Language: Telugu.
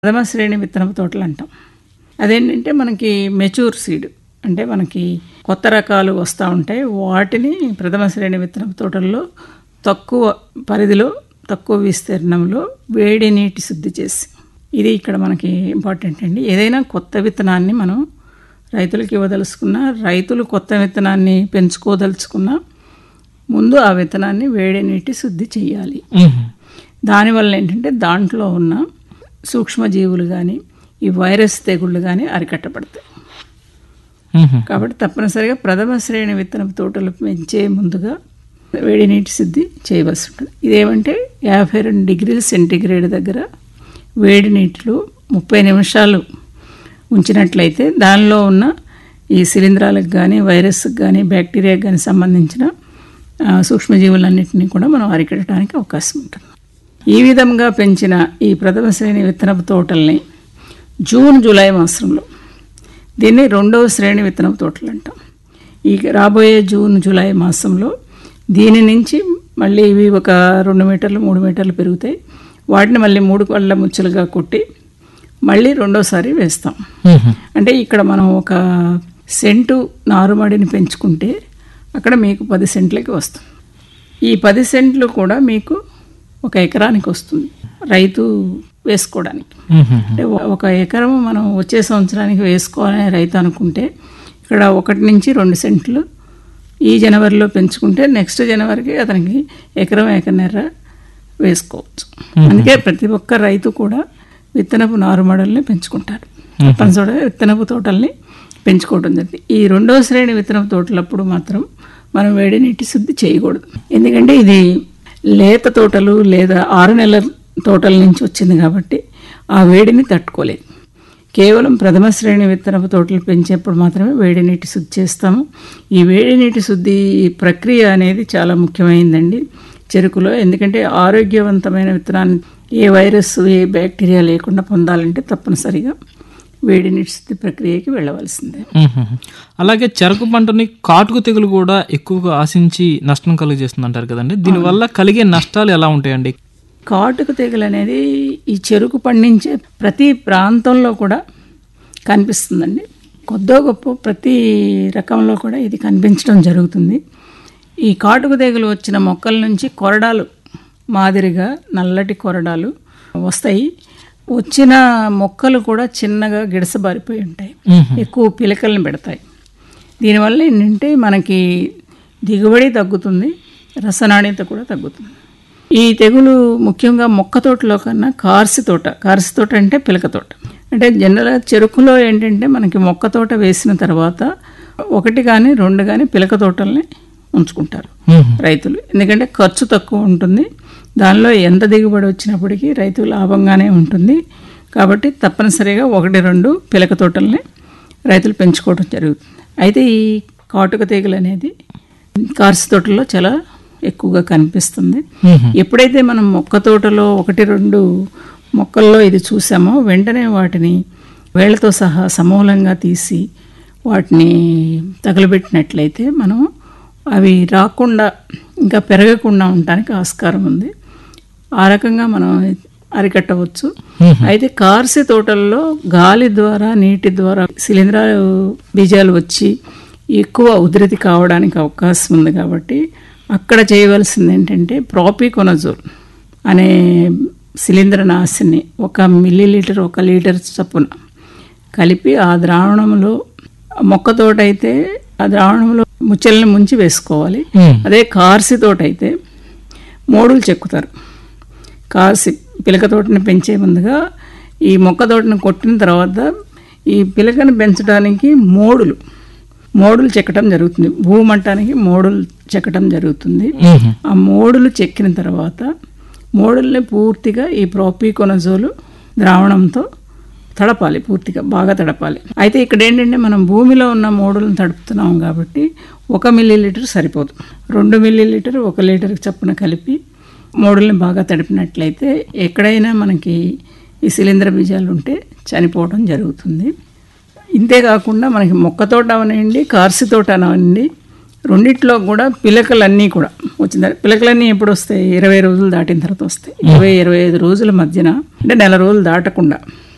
ప్రథమ శ్రేణి విత్తనపు తోటలు అంటాం అదేంటంటే మనకి మెచ్యూర్ సీడ్ అంటే మనకి కొత్త రకాలు వస్తూ ఉంటాయి వాటిని ప్రథమ శ్రేణి విత్తనపు తోటల్లో తక్కువ పరిధిలో తక్కువ విస్తీర్ణంలో వేడి నీటి శుద్ధి చేసి ఇది ఇక్కడ మనకి ఇంపార్టెంట్ అండి ఏదైనా కొత్త విత్తనాన్ని మనం రైతులకు ఇవ్వదలుచుకున్న రైతులు కొత్త విత్తనాన్ని పెంచుకోదలుచుకున్న ముందు ఆ విత్తనాన్ని వేడి నీటి శుద్ధి చేయాలి దానివల్ల ఏంటంటే దాంట్లో ఉన్న సూక్ష్మజీవులు కానీ ఈ వైరస్ తెగుళ్ళు కానీ అరికట్టబడతాయి కాబట్టి తప్పనిసరిగా ప్రథమ శ్రేణి విత్తనపు తోటలు పెంచే ముందుగా వేడి నీటి శుద్ధి చేయవలసి ఉంటుంది ఇదేమంటే యాభై రెండు డిగ్రీల సెంటీగ్రేడ్ దగ్గర వేడి నీటిలో ముప్పై నిమిషాలు ఉంచినట్లయితే దానిలో ఉన్న ఈ శిలీంధ్రాలకు కానీ వైరస్కి కానీ బ్యాక్టీరియాకి కానీ సంబంధించిన ఆ, సూక్ష్మజీవులన్నింటినీ కూడా మనం అరికట్టడానికి అవకాశం ఉంటుంది ఈ విధంగా పెంచిన ఈ ప్రథమ శ్రేణి విత్తనపు తోటల్ని జూన్ జూలై మాసంలో దీన్ని రెండవ శ్రేణి విత్తనపు తోటలు అంటాం ఈ రాబోయే జూన్ జూలై మాసంలో దీని నుంచి మళ్ళీ ఇవి ఒక రెండు మీటర్లు మూడు మీటర్లు పెరుగుతాయి వాటిని మళ్ళీ మూడు కళ్ళ ముచ్చలుగా కొట్టి మళ్ళీ రెండోసారి వేస్తాం అంటే ఇక్కడ మనం ఒక సెంటు నారుమడిని పెంచుకుంటే అక్కడ మీకు పది సెంట్లకి వస్తుంది ఈ పది సెంట్లు కూడా మీకు ఒక ఎకరానికి వస్తుంది రైతు వేసుకోవడానికి అంటే ఒ- ఒక ఎకరం మనం వచ్చే సంవత్సరానికి వేసుకోవాలని రైతు అనుకుంటే ఇక్కడ ఒకటి నుంచి రెండు సెంట్లు ఈ జనవరిలో పెంచుకుంటే నెక్స్ట్ జనవరికి అతనికి ఎకరం ఎకరన్నర వేసుకోవచ్చు అందుకే ప్రతి ఒక్క రైతు కూడా విత్తనపు నారుమడల్ని పెంచుకుంటారు తప్పనిసరిగా విత్తనపు తోటల్ని పెంచుకోవడం జరిగింది ఈ రెండవ శ్రేణి విత్తనపు తోటలప్పుడు మాత్రం మనం వేడి నీటి శుద్ధి చేయకూడదు ఎందుకంటే ఇది లేత తోటలు లేదా ఆరు నెలల తోటల నుంచి వచ్చింది కాబట్టి ఆ వేడిని తట్టుకోలేదు కేవలం ప్రథమ శ్రేణి విత్తనపు తోటలు పెంచేప్పుడు మాత్రమే వేడి నీటి శుద్ధి చేస్తాము ఈ వేడి నీటి శుద్ధి ప్రక్రియ అనేది చాలా ముఖ్యమైందండి చెరుకులో ఎందుకంటే ఆరోగ్యవంతమైన విత్తనాన్ని ఏ వైరస్ ఏ బ్యాక్టీరియా లేకుండా పొందాలంటే తప్పనిసరిగా వేడి నీటి శుద్ధి ప్రక్రియకి వెళ్ళవలసిందే అలాగే చెరకు పంటని కాటుకు తెగులు కూడా ఎక్కువగా ఆశించి నష్టం కలుగజేస్తుంది అంటారు కదండి దీనివల్ల కలిగే నష్టాలు ఎలా ఉంటాయండి కాటుకు తెగులు అనేది ఈ చెరుకు పండించే ప్రతి ప్రాంతంలో కూడా కనిపిస్తుందండి కొద్దో గొప్ప ప్రతి రకంలో కూడా ఇది కనిపించడం జరుగుతుంది ఈ కాటుకు తెగులు వచ్చిన మొక్కల నుంచి కొరడాలు మాదిరిగా నల్లటి కొరడాలు వస్తాయి వచ్చిన మొక్కలు కూడా చిన్నగా గిడసబారిపోయి ఉంటాయి ఎక్కువ పిలకలను పెడతాయి దీనివల్ల ఏంటంటే మనకి దిగుబడి తగ్గుతుంది రసనాణ్యత కూడా తగ్గుతుంది ఈ తెగులు ముఖ్యంగా మొక్క తోటలో కన్నా కార్సి తోట కార్సి తోట అంటే పిలక తోట అంటే జనరల్గా చెరుకులో ఏంటంటే మనకి మొక్క తోట వేసిన తర్వాత ఒకటి కానీ రెండు కానీ పిలక తోటల్ని ఉంచుకుంటారు రైతులు ఎందుకంటే ఖర్చు తక్కువ ఉంటుంది దానిలో ఎంత దిగుబడి వచ్చినప్పటికీ రైతు లాభంగానే ఉంటుంది కాబట్టి తప్పనిసరిగా ఒకటి రెండు పిలక తోటల్ని రైతులు పెంచుకోవడం జరుగుతుంది అయితే ఈ కాటుక తీగలు అనేది కార్సి తోటల్లో చాలా ఎక్కువగా కనిపిస్తుంది ఎప్పుడైతే మనం మొక్క తోటలో ఒకటి రెండు మొక్కల్లో ఇది చూసామో వెంటనే వాటిని వేళ్లతో సహా సమూలంగా తీసి వాటిని తగలబెట్టినట్లయితే మనం అవి రాకుండా ఇంకా పెరగకుండా ఉండడానికి ఆస్కారం ఉంది ఆ రకంగా మనం అరికట్టవచ్చు అయితే కార్సి తోటల్లో గాలి ద్వారా నీటి ద్వారా శిలీంధ్రాలు బీజాలు వచ్చి ఎక్కువ ఉధృతి కావడానికి అవకాశం ఉంది కాబట్టి అక్కడ చేయవలసింది ఏంటంటే ప్రాపికొనజోల్ అనే శిలీంద్రనాశిని ఒక మిల్లీ లీటర్ ఒక లీటర్ చొప్పున కలిపి ఆ ద్రావణంలో మొక్క తోట అయితే ఆ ద్రావణంలో ముచ్చల్ని ముంచి వేసుకోవాలి అదే కార్సి తోట అయితే మోడులు చెక్కుతారు కాసి పిలక తోటని పెంచే ముందుగా ఈ మొక్క తోటని కొట్టిన తర్వాత ఈ పిలకని పెంచడానికి మోడులు మోడులు చెక్కటం జరుగుతుంది భూమంటానికి మోడులు చెక్కటం జరుగుతుంది ఆ మోడులు చెక్కిన తర్వాత మోడుల్ని పూర్తిగా ఈ ప్రోపీకొనజోలు ద్రావణంతో తడపాలి పూర్తిగా బాగా తడపాలి అయితే ఇక్కడ ఏంటంటే మనం భూమిలో ఉన్న మోడులను తడుపుతున్నాం కాబట్టి ఒక మిల్లీ లీటర్ సరిపోదు రెండు మిల్లీ లీటర్ ఒక లీటర్ చప్పున కలిపి మోడుల్ని బాగా తడిపినట్లయితే ఎక్కడైనా మనకి ఈ శిలీంద్ర బీజాలు ఉంటే చనిపోవడం జరుగుతుంది ఇంతే కాకుండా మనకి మొక్క తోట అవనండి కార్సి తోట అవనండి రెండిట్లో కూడా పిలకలన్నీ కూడా వచ్చిన పిలకలన్నీ ఎప్పుడు వస్తాయి ఇరవై రోజులు దాటిన తర్వాత వస్తాయి ఇరవై ఇరవై ఐదు రోజుల మధ్యన అంటే నెల రోజులు దాటకుండా